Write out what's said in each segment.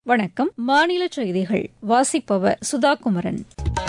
வணக்கம் மாநில செய்திகள் வாசிப்பவர் சுதா குமரன்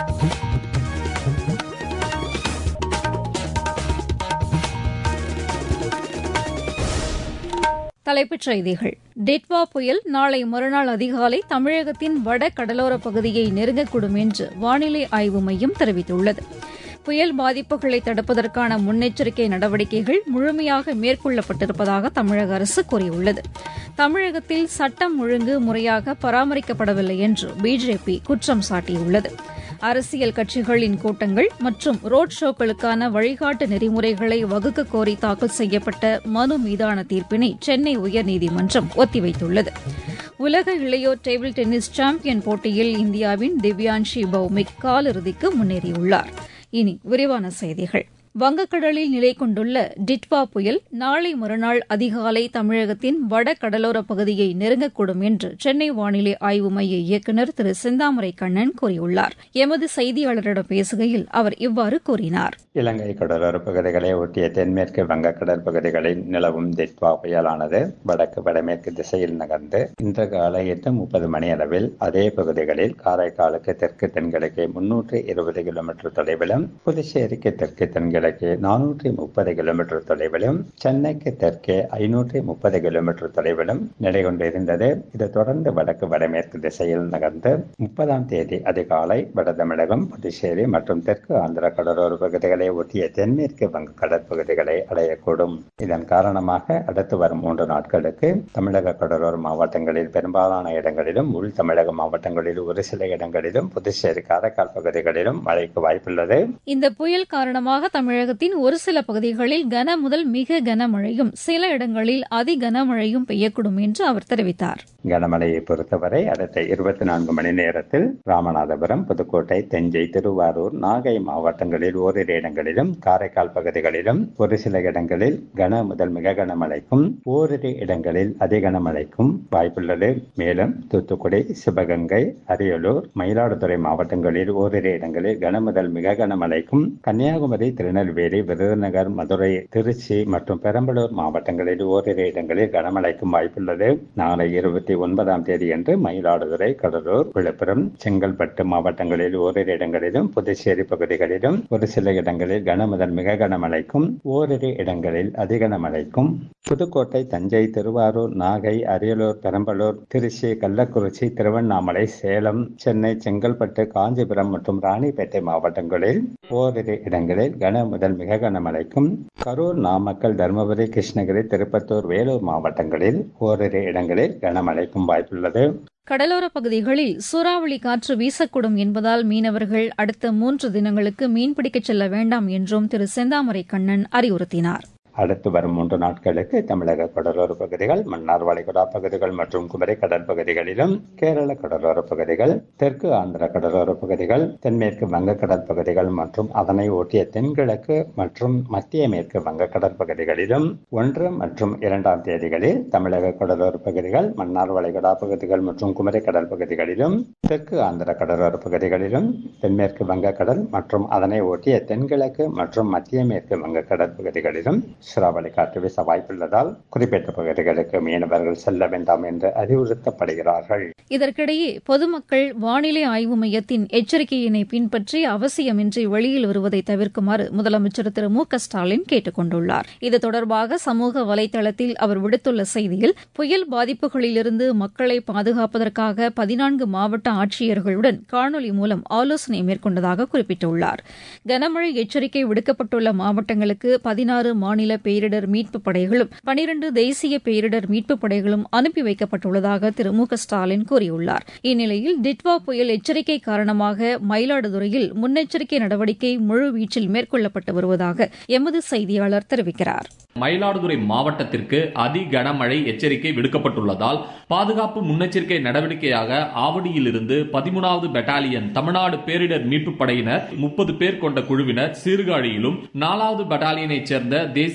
தலைப்புச் செய்திகள் டிட்வா புயல் நாளை மறுநாள் அதிகாலை தமிழகத்தின் வட கடலோரப் பகுதியை நெருங்கக்கூடும் என்று வானிலை ஆய்வு மையம் தெரிவித்துள்ளது புயல் பாதிப்புகளை தடுப்பதற்கான முன்னெச்சரிக்கை நடவடிக்கைகள் முழுமையாக மேற்கொள்ளப்பட்டிருப்பதாக தமிழக அரசு கூறியுள்ளது தமிழகத்தில் சட்டம் ஒழுங்கு முறையாக பராமரிக்கப்படவில்லை என்று பிஜேபி குற்றம் சாட்டியுள்ளது அரசியல் கட்சிகளின் கூட்டங்கள் மற்றும் ரோட் ஷோக்களுக்கான வழிகாட்டு நெறிமுறைகளை வகுக்க கோரி தாக்கல் செய்யப்பட்ட மனு மீதான தீர்ப்பினை சென்னை உயர்நீதிமன்றம் ஒத்திவைத்துள்ளது உலக இளையோர் டேபிள் டென்னிஸ் சாம்பியன் போட்டியில் இந்தியாவின் திவ்யான்ஷி பௌமிக் காலிறுதிக்கு முன்னேறியுள்ளார் இனி விரிவான செய்திகள் வங்கக்கடலில் நிலை கொண்டுள்ள டிட்வா புயல் நாளை மறுநாள் அதிகாலை தமிழகத்தின் வட கடலோரப் பகுதியை நெருங்கக்கூடும் என்று சென்னை வானிலை ஆய்வு மைய இயக்குநர் திரு செந்தாமரை கண்ணன் கூறியுள்ளார் எமது செய்தியாளரிடம் பேசுகையில் அவர் இவ்வாறு கூறினார் இலங்கை கடலோர பகுதிகளை ஒட்டிய தென்மேற்கு வங்கக்கடல் பகுதிகளில் நிலவும் டிட்வா புயலானது வடக்கு வடமேற்கு திசையில் நகர்ந்து இன்று காலை எட்டு முப்பது மணி அளவில் அதே பகுதிகளில் காரைக்காலுக்கு தெற்கு தென்கிழக்கே முன்னூற்று இருபது கிலோமீட்டர் தொலைவிலும் புதுச்சேரிக்கு தெற்கு தென்கிழக்கு கிழக்கு நானூற்றி முப்பது கிலோமீட்டர் தொலைவிலும் சென்னைக்கு தெற்கே ஐநூற்றி முப்பது கிலோமீட்டர் தொலைவிலும் நிலை கொண்டிருந்தது இது தொடர்ந்து வடக்கு வடமேற்கு திசையில் நகர்ந்து முப்பதாம் தேதி அதிகாலை வட தமிழகம் புதுச்சேரி மற்றும் தெற்கு ஆந்திர கடலோர பகுதிகளை ஒட்டிய தென்மேற்கு வங்க கடற்பகுதிகளை அடையக்கூடும் இதன் காரணமாக அடுத்து வரும் மூன்று நாட்களுக்கு தமிழக கடலோர மாவட்டங்களில் பெரும்பாலான இடங்களிலும் உள் தமிழக மாவட்டங்களில் ஒரு சில இடங்களிலும் புதுச்சேரி காரைக்கால் பகுதிகளிலும் மழைக்கு வாய்ப்புள்ளது இந்த புயல் காரணமாக தமிழகத்தின் ஒரு சில பகுதிகளில் கன முதல் மிக கனமழையும் சில இடங்களில் அதி கனமழையும் பெய்யக்கூடும் என்று அவர் தெரிவித்தார் கனமழையை பொறுத்தவரை அடுத்த இருபத்தி நான்கு மணி நேரத்தில் ராமநாதபுரம் புதுக்கோட்டை தஞ்சை திருவாரூர் நாகை மாவட்டங்களில் ஓரிரு இடங்களிலும் காரைக்கால் பகுதிகளிலும் ஒரு சில இடங்களில் கன முதல் மிக கனமழைக்கும் ஓரிரு இடங்களில் அதி கனமழைக்கும் வாய்ப்புள்ளது மேலும் தூத்துக்குடி சிவகங்கை அரியலூர் மயிலாடுதுறை மாவட்டங்களில் ஓரிரு இடங்களில் கன முதல் மிக கனமழைக்கும் கன்னியாகுமரி திருநெல்வேலி விருதுநகர் மதுரை திருச்சி மற்றும் பெரம்பலூர் மாவட்டங்களில் ஓரிரு இடங்களில் கனமழைக்கும் வாய்ப்புள்ளது நாளை இருபத்தி ஒன்பதாம் தேதியன்று மயிலாடுதுறை கடலூர் விழுப்புரம் செங்கல்பட்டு மாவட்டங்களில் ஓரிரு இடங்களிலும் புதுச்சேரி பகுதிகளிலும் ஒரு சில இடங்களில் கன முதல் மிக கனமழைக்கும் ஓரிரு இடங்களில் அதிகனமழைக்கும் புதுக்கோட்டை தஞ்சை திருவாரூர் நாகை அரியலூர் பெரம்பலூர் திருச்சி கள்ளக்குறிச்சி திருவண்ணாமலை சேலம் சென்னை செங்கல்பட்டு காஞ்சிபுரம் மற்றும் ராணிப்பேட்டை மாவட்டங்களில் ஓரிரு இடங்களில் கன முதல் மிக கனமழைக்கும் கரூர் நாமக்கல் தருமபுரி கிருஷ்ணகிரி திருப்பத்தூர் வேலூர் மாவட்டங்களில் ஓரிரு இடங்களில் கனமழைக்கும் வாய்ப்புள்ளது கடலோர பகுதிகளில் சூறாவளி காற்று வீசக்கூடும் என்பதால் மீனவர்கள் அடுத்த மூன்று தினங்களுக்கு மீன்பிடிக்கச் செல்ல வேண்டாம் என்றும் திரு செந்தாமரை கண்ணன் அறிவுறுத்தினார் அடுத்து வரும் மூன்று நாட்களுக்கு தமிழக கடலோர பகுதிகள் மன்னார் வளைகுடா பகுதிகள் மற்றும் குமரி கடல் பகுதிகளிலும் கேரள கடலோர பகுதிகள் தெற்கு ஆந்திர கடலோர பகுதிகள் தென்மேற்கு வங்கக்கடல் பகுதிகள் மற்றும் அதனை ஒட்டிய தென்கிழக்கு மற்றும் மத்திய மேற்கு வங்கக்கடல் பகுதிகளிலும் ஒன்று மற்றும் இரண்டாம் தேதிகளில் தமிழக கடலோர பகுதிகள் மன்னார் வளைகுடா பகுதிகள் மற்றும் குமரி கடல் பகுதிகளிலும் தெற்கு ஆந்திர கடலோர பகுதிகளிலும் தென்மேற்கு வங்கக்கடல் மற்றும் அதனை ஒட்டிய தென்கிழக்கு மற்றும் மத்திய மேற்கு வங்கக்கடல் பகுதிகளிலும் சூறாவளி காற்று வீச வாய்ப்புள்ளதால் குறிப்பிட்ட பகுதிகளுக்கு மீனவர்கள் செல்ல வேண்டாம் என்று அறிவுறுத்தப்படுகிறார்கள் இதற்கிடையே பொதுமக்கள் வானிலை ஆய்வு மையத்தின் எச்சரிக்கையினை பின்பற்றி அவசியமின்றி வெளியில் வருவதை தவிர்க்குமாறு முதலமைச்சர் திரு மு க ஸ்டாலின் கேட்டுக் கொண்டுள்ளார் இது தொடர்பாக சமூக வலைதளத்தில் அவர் விடுத்துள்ள செய்தியில் புயல் பாதிப்புகளிலிருந்து மக்களை பாதுகாப்பதற்காக பதினான்கு மாவட்ட ஆட்சியர்களுடன் காணொலி மூலம் ஆலோசனை மேற்கொண்டதாக குறிப்பிட்டுள்ளார் கனமழை எச்சரிக்கை விடுக்கப்பட்டுள்ள மாவட்டங்களுக்கு பதினாறு மாநில பேரிடர் மீட்புப் படைகளும் பனிரண்டு தேசிய பேரிடர் மீட்புப் படைகளும் அனுப்பி வைக்கப்பட்டுள்ளதாக திரு மு க ஸ்டாலின் கூறியுள்ளார் இந்நிலையில் டிட்வா புயல் எச்சரிக்கை காரணமாக மயிலாடுதுறையில் முன்னெச்சரிக்கை நடவடிக்கை முழுவீச்சில் மேற்கொள்ளப்பட்டு வருவதாக எமது செய்தியாளர் தெரிவிக்கிறார் மயிலாடுதுறை மாவட்டத்திற்கு அதி கனமழை எச்சரிக்கை விடுக்கப்பட்டுள்ளதால் பாதுகாப்பு முன்னெச்சரிக்கை நடவடிக்கையாக ஆவடியிலிருந்து பதிமூணாவது பெட்டாலியன் தமிழ்நாடு பேரிடர் மீட்புப் படையினர் முப்பது பேர் கொண்ட குழுவினர் சீர்காழியிலும் நாலாவது பெட்டாலியனைச் சேர்ந்த தேசிய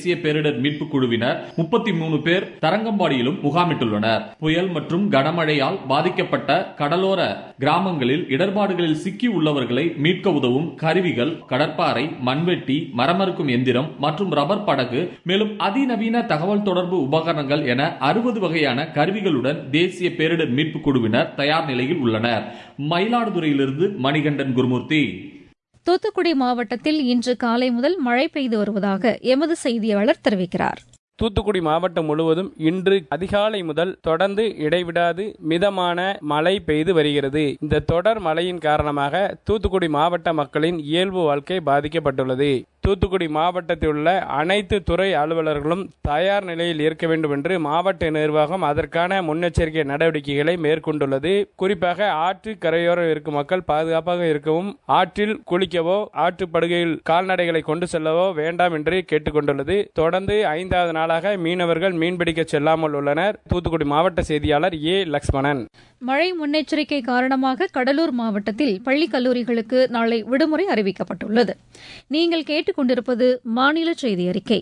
தேசிய பேரிடர் மீட்பு குழுவினர் முப்பத்தி மூணு பேர் தரங்கம்பாடியிலும் முகாமிட்டுள்ளனர் புயல் மற்றும் கனமழையால் பாதிக்கப்பட்ட கடலோர கிராமங்களில் இடர்பாடுகளில் சிக்கி உள்ளவர்களை மீட்க உதவும் கருவிகள் கடற்பாறை மண்வெட்டி மரமறுக்கும் எந்திரம் மற்றும் ரப்பர் படகு மேலும் அதிநவீன தகவல் தொடர்பு உபகரணங்கள் என அறுபது வகையான கருவிகளுடன் தேசிய பேரிடர் மீட்பு குழுவினர் தயார் நிலையில் உள்ளனர் மயிலாடுதுறையிலிருந்து மணிகண்டன் குருமூர்த்தி தூத்துக்குடி மாவட்டத்தில் இன்று காலை முதல் மழை பெய்து வருவதாக எமது செய்தியாளர் தெரிவிக்கிறார் தூத்துக்குடி மாவட்டம் முழுவதும் இன்று அதிகாலை முதல் தொடர்ந்து இடைவிடாது மிதமான மழை பெய்து வருகிறது இந்த தொடர் மழையின் காரணமாக தூத்துக்குடி மாவட்ட மக்களின் இயல்பு வாழ்க்கை பாதிக்கப்பட்டுள்ளது தூத்துக்குடி மாவட்டத்தில் உள்ள அனைத்து துறை அலுவலர்களும் தயார் நிலையில் இருக்க வேண்டும் என்று மாவட்ட நிர்வாகம் அதற்கான முன்னெச்சரிக்கை நடவடிக்கைகளை மேற்கொண்டுள்ளது குறிப்பாக ஆற்று கரையோரம் இருக்கும் மக்கள் பாதுகாப்பாக இருக்கவும் ஆற்றில் குளிக்கவோ ஆற்று படுகையில் கால்நடைகளை கொண்டு செல்லவோ வேண்டாம் என்று கேட்டுக்கொண்டுள்ளது தொடர்ந்து ஐந்தாவது நாளாக மீனவர்கள் மீன்பிடிக்க செல்லாமல் உள்ளனர் தூத்துக்குடி மாவட்ட செய்தியாளர் ஏ லக்ஷ்மணன் மழை முன்னெச்சரிக்கை காரணமாக கடலூர் மாவட்டத்தில் பள்ளி கல்லூரிகளுக்கு நாளை விடுமுறை அறிவிக்கப்பட்டுள்ளது நீங்கள் கேட்டுக்கொண்டிருப்பது மாநில செய்தி அறிக்கை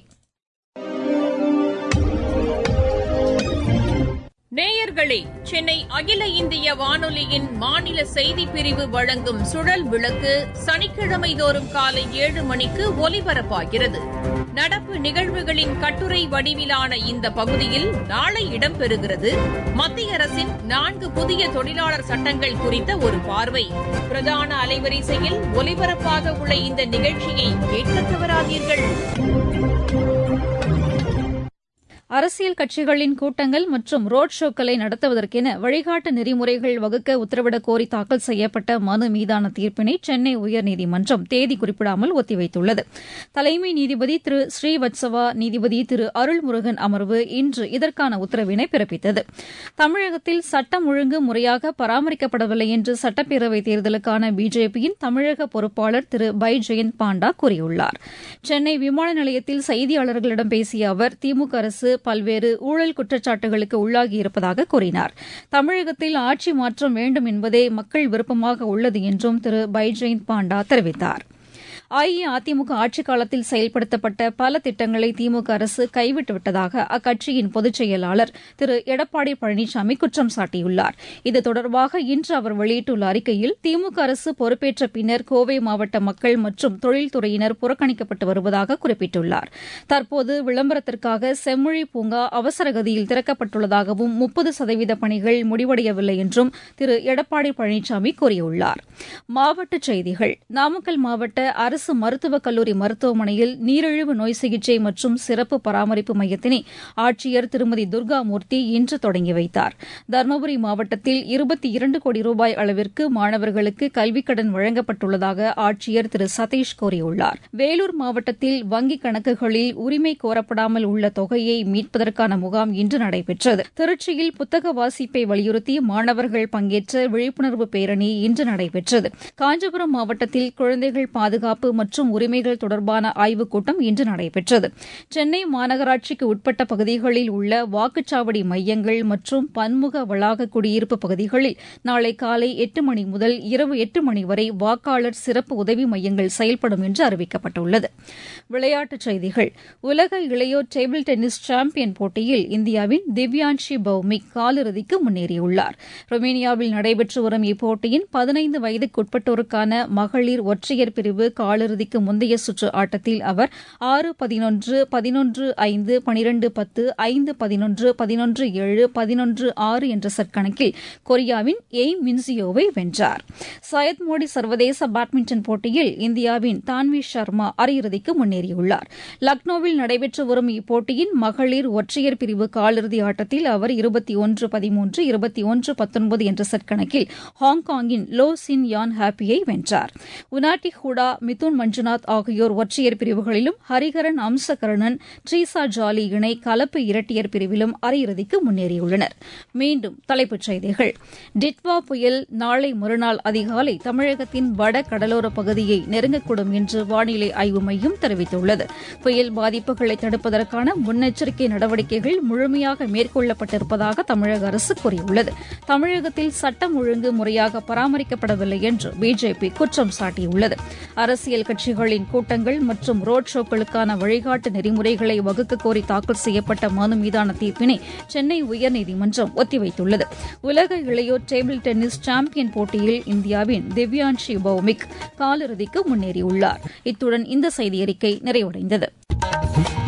நேயர்களே சென்னை அகில இந்திய வானொலியின் மாநில செய்தி பிரிவு வழங்கும் சுழல் விளக்கு சனிக்கிழமை தோறும் காலை ஏழு மணிக்கு ஒலிபரப்பாகிறது நடப்பு நிகழ்வுகளின் கட்டுரை வடிவிலான இந்த பகுதியில் நாளை இடம்பெறுகிறது மத்திய அரசின் நான்கு புதிய தொழிலாளர் சட்டங்கள் குறித்த ஒரு பார்வை பிரதான அலைவரிசையில் ஒலிபரப்பாக உள்ள இந்த நிகழ்ச்சியை கேட்க தவறாதீர்கள் அரசியல் கட்சிகளின் கூட்டங்கள் மற்றும் ரோட் ஷோக்களை நடத்துவதற்கென வழிகாட்டு நெறிமுறைகள் வகுக்க உத்தரவிடக் கோரி தாக்கல் செய்யப்பட்ட மனு மீதான தீர்ப்பினை சென்னை உயர்நீதிமன்றம் தேதி குறிப்பிடாமல் ஒத்திவைத்துள்ளது தலைமை நீதிபதி திரு ஸ்ரீவத்சவா நீதிபதி திரு அருள்முருகன் அமர்வு இன்று இதற்கான உத்தரவினை பிறப்பித்தது தமிழகத்தில் சட்டம் ஒழுங்கு முறையாக பராமரிக்கப்படவில்லை என்று சட்டப்பேரவைத் தேர்தலுக்கான பிஜேபியின் தமிழக பொறுப்பாளர் திரு பை ஜெயந்த் பாண்டா கூறியுள்ளார் சென்னை விமான நிலையத்தில் செய்தியாளர்களிடம் பேசிய அவர் திமுக அரசு பல்வேறு ஊழல் குற்றச்சாட்டுகளுக்கு உள்ளாகியிருப்பதாக கூறினார் தமிழகத்தில் ஆட்சி மாற்றம் வேண்டும் என்பதே மக்கள் விருப்பமாக உள்ளது என்றும் திரு பைஜெயந்த் பாண்டா தெரிவித்தார் அஇஅதிமுக ஆட்சிக் காலத்தில் செயல்படுத்தப்பட்ட பல திட்டங்களை திமுக அரசு கைவிட்டுவிட்டதாக அக்கட்சியின் பொதுச் செயலாளர் திரு எடப்பாடி பழனிசாமி குற்றம் சாட்டியுள்ளார் இது தொடர்பாக இன்று அவர் வெளியிட்டுள்ள அறிக்கையில் திமுக அரசு பொறுப்பேற்ற பின்னர் கோவை மாவட்ட மக்கள் மற்றும் தொழில்துறையினர் புறக்கணிக்கப்பட்டு வருவதாக குறிப்பிட்டுள்ளார் தற்போது விளம்பரத்திற்காக செம்மொழி பூங்கா அவசர கதியில் திறக்கப்பட்டுள்ளதாகவும் முப்பது சதவீத பணிகள் முடிவடையவில்லை என்றும் திரு எடப்பாடி பழனிசாமி கூறியுள்ளார் மாவட்டச் செய்திகள் நாமக்கல் மாவட்ட அரசு மருத்துவக் கல்லூரி மருத்துவமனையில் நீரிழிவு நோய் சிகிச்சை மற்றும் சிறப்பு பராமரிப்பு மையத்தினை ஆட்சியர் திருமதி துர்காமூர்த்தி இன்று தொடங்கி வைத்தார் தருமபுரி மாவட்டத்தில் இருபத்தி இரண்டு கோடி ரூபாய் அளவிற்கு மாணவர்களுக்கு கல்விக் கடன் வழங்கப்பட்டுள்ளதாக ஆட்சியர் திரு சதீஷ் கூறியுள்ளார் வேலூர் மாவட்டத்தில் வங்கிக் கணக்குகளில் உரிமை கோரப்படாமல் உள்ள தொகையை மீட்பதற்கான முகாம் இன்று நடைபெற்றது திருச்சியில் புத்தக வாசிப்பை வலியுறுத்தி மாணவர்கள் பங்கேற்ற விழிப்புணர்வு பேரணி இன்று நடைபெற்றது காஞ்சிபுரம் மாவட்டத்தில் குழந்தைகள் பாதுகாப்பு மற்றும் உரிமைகள் தொடர்பான ஆய்வுக் கூட்டம் இன்று நடைபெற்றது சென்னை மாநகராட்சிக்கு உட்பட்ட பகுதிகளில் உள்ள வாக்குச்சாவடி மையங்கள் மற்றும் பன்முக வளாக குடியிருப்பு பகுதிகளில் நாளை காலை எட்டு மணி முதல் இரவு எட்டு மணி வரை வாக்காளர் சிறப்பு உதவி மையங்கள் செயல்படும் என்று அறிவிக்கப்பட்டுள்ளது விளையாட்டுச் செய்திகள் உலக இளையோர் டேபிள் டென்னிஸ் சாம்பியன் போட்டியில் இந்தியாவின் திவ்யான்ஷி பௌமிக் காலிறுதிக்கு முன்னேறியுள்ளார் ரொமேனியாவில் நடைபெற்று வரும் இப்போட்டியின் பதினைந்து வயதுக்குட்பட்டோருக்கான மகளிர் ஒற்றையர் பிரிவு காலிறுதிக்கு முந்தைய சுற்று ஆட்டத்தில் அவர் ஆறு பதினொன்று பதினொன்று ஐந்து பனிரெண்டு பத்து ஐந்து பதினொன்று பதினொன்று ஏழு பதினொன்று ஆறு என்ற செட் கணக்கில் கொரியாவின் எய் மின்சியோவை வென்றார் சையத் மோடி சர்வதேச பேட்மிண்டன் போட்டியில் இந்தியாவின் தான்வி சர்மா அரையிறுதிக்கு முன்னேறியுள்ளார் லக்னோவில் நடைபெற்று வரும் இப்போட்டியின் மகளிர் ஒற்றையர் பிரிவு காலிறுதி ஆட்டத்தில் அவர் இருபத்தி ஒன்று பதிமூன்று இருபத்தி ஒன்று பத்தொன்பது என்ற செட் கணக்கில் ஹாங்காங்கின் லோ சின் யான் ஹாப்பியை வென்றார் உனாட்டி ஹூடா மிதுன் மஞ்சுநாத் ஆகியோர் ஒற்றையர் பிரிவுகளிலும் ஹரிஹரன் அம்சகரணன் ட்ரீசா ஜாலி இணை கலப்பு இரட்டையர் பிரிவிலும் அரையிறுதிக்கு முன்னேறியுள்ளனர் மீண்டும் தலைப்புச் செய்திகள் டிட்வா புயல் நாளை மறுநாள் அதிகாலை தமிழகத்தின் வட கடலோர பகுதியை நெருங்கக்கூடும் என்று வானிலை ஆய்வு மையம் தெரிவித்துள்ளது புயல் பாதிப்புகளை தடுப்பதற்கான முன்னெச்சரிக்கை நடவடிக்கைகள் முழுமையாக மேற்கொள்ளப்பட்டிருப்பதாக தமிழக அரசு கூறியுள்ளது தமிழகத்தில் சட்டம் ஒழுங்கு முறையாக பராமரிக்கப்படவில்லை என்று பிஜேபி குற்றம் சாட்டியுள்ளது அரசியல் அரசியல் கட்சிகளின் கூட்டங்கள் மற்றும் ரோட் ஷோக்களுக்கான வழிகாட்டு நெறிமுறைகளை வகுக்க கோரி தாக்கல் செய்யப்பட்ட மனு மீதான தீர்ப்பினை சென்னை உயர்நீதிமன்றம் ஒத்திவைத்துள்ளது உலக இளையோர் டேபிள் டென்னிஸ் சாம்பியன் போட்டியில் இந்தியாவின் திவ்யான்ஷி பௌமிக் காலிறுதிக்கு முன்னேறியுள்ளார் இத்துடன் இந்த செய்தியறிக்கை நிறைவடைந்தது